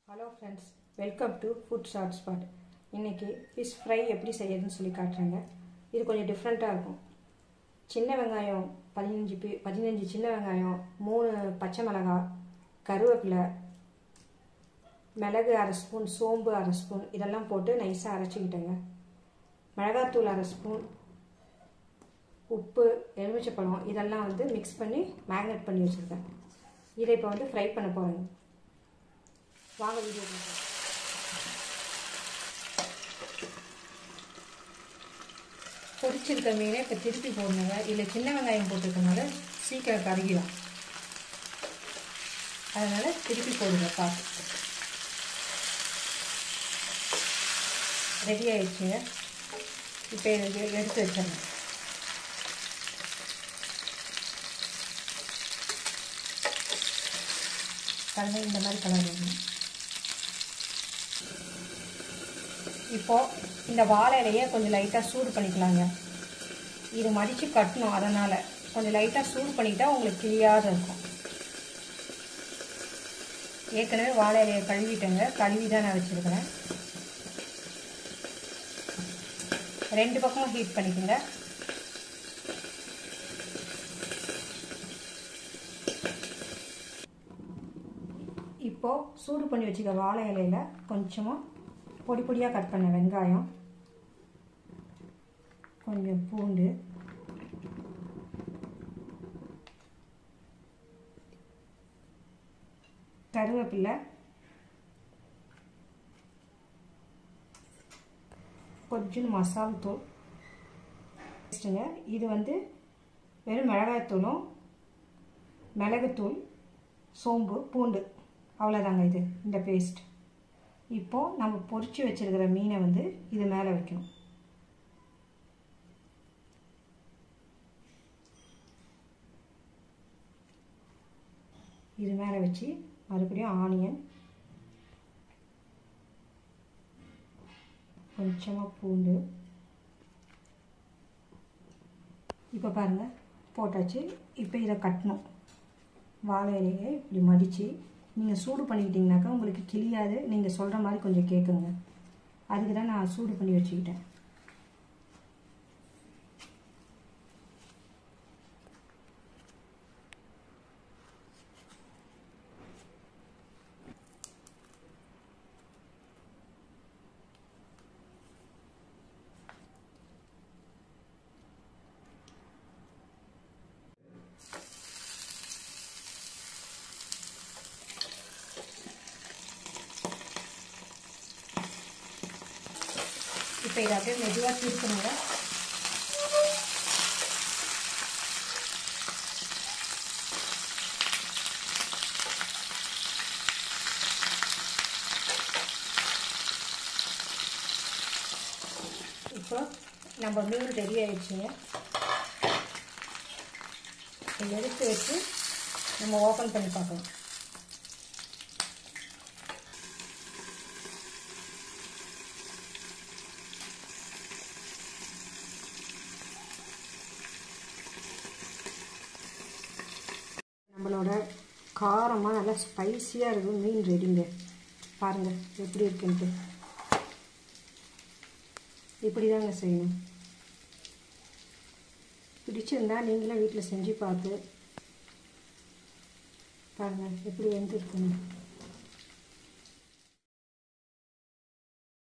hello friends welcome to food short spot இன்றைக்கி fish fry எப்படி செய்யறதுன்னு சொல்லி காட்டுறேங்க இது கொஞ்சம் டிஃப்ரெண்ட்டாக இருக்கும் சின்ன வெங்காயம் பதினஞ்சு பி பதினஞ்சு சின்ன வெங்காயம் மூணு பச்சை மிளகாய் கருவேப்பிலை மிளகு அரை ஸ்பூன் சோம்பு அரை ஸ்பூன் இதெல்லாம் போட்டு நைஸாக அரைச்சிக்கிட்டேங்க மிளகாத்தூள் அரை ஸ்பூன் உப்பு எலுமிச்சப்பழம் இதெல்லாம் வந்து மிக்ஸ் பண்ணி மேக்னேட் பண்ணி வச்சுருக்கேன் இதை இப்போ வந்து ஃப்ரை பண்ண போகிறேங்க வாங்க வீடியோ பார்க்கலாம் பொரிச்சிருக்க மீனை இப்போ திருப்பி போடணுங்க இல்லை சின்ன வெங்காயம் போட்டிருக்கனால சீக்கிரம் கருகிடும் அதனால் திருப்பி போடுங்க பார்த்து ரெடி ஆயிடுச்சுங்க இப்போ இதை எடுத்து வச்சிடணும் கலந்து இந்த மாதிரி கலர் வரணும் இப்போது இந்த வாழை இலையை கொஞ்சம் லைட்டாக சூடு பண்ணிக்கலாங்க இது மடித்து கட்டணும் அதனால் கொஞ்சம் லைட்டாக சூடு பண்ணிக்கிட்டா உங்களுக்கு கிளியாத இருக்கும் ஏற்கனவே வாழை இலையை கழுவிட்டேங்க கழுவி தான் நான் வச்சுருக்கிறேன் ரெண்டு பக்கமும் ஹீட் பண்ணிக்கோங்க இப்போது சூடு பண்ணி வச்சுக்க வாழை இலையில் கொஞ்சமாக பொடி பொடியாக கட் பண்ண வெங்காயம் கொஞ்சம் பூண்டு கருவேப்பிலை கொஞ்சம் மசால் தூள் பேஸ்ட்டுங்க இது வந்து வெறும் மிளகாய்த்தூளும் மிளகுத்தூள் சோம்பு பூண்டு அவ்வளோதாங்க இது இந்த பேஸ்ட் இப்போது நம்ம பொரிச்சு வச்சுருக்கிற மீனை வந்து இது மேலே வைக்கணும் இது மேலே வச்சு மறுபடியும் ஆனியன் கொஞ்சமாக பூண்டு இப்போ பாருங்கள் போட்டாச்சு இப்போ இதை கட்டணும் வாழை இலையை இப்படி மடித்து நீங்கள் சூடு பண்ணிக்கிட்டிங்கனாக்கா உங்களுக்கு கிளியாது நீங்கள் சொல்கிற மாதிரி கொஞ்சம் கேட்குங்க அதுக்கு தான் நான் சூடு பண்ணி வச்சுக்கிட்டேன் இப்போ இதை அப்படியே மெதுவாக திருப்பணுங்க இப்போ நம்ம மீன் ரெடி ஆயிடுச்சுங்க இதை எடுத்து வச்சு நம்ம ஓப்பன் பண்ணி பார்க்கலாம் நம்மளோட காரமாக நல்லா ஸ்பைஸியாக இருக்கும் மீன் ரெடிங்க பாருங்கள் எப்படி இருக்குன்ட்டு இப்படி தாங்க செய்யணும் பிடிச்சிருந்தா நீங்களும் வீட்டில் செஞ்சு பார்த்து பாருங்கள் எப்படி வெந்திருக்குன்னு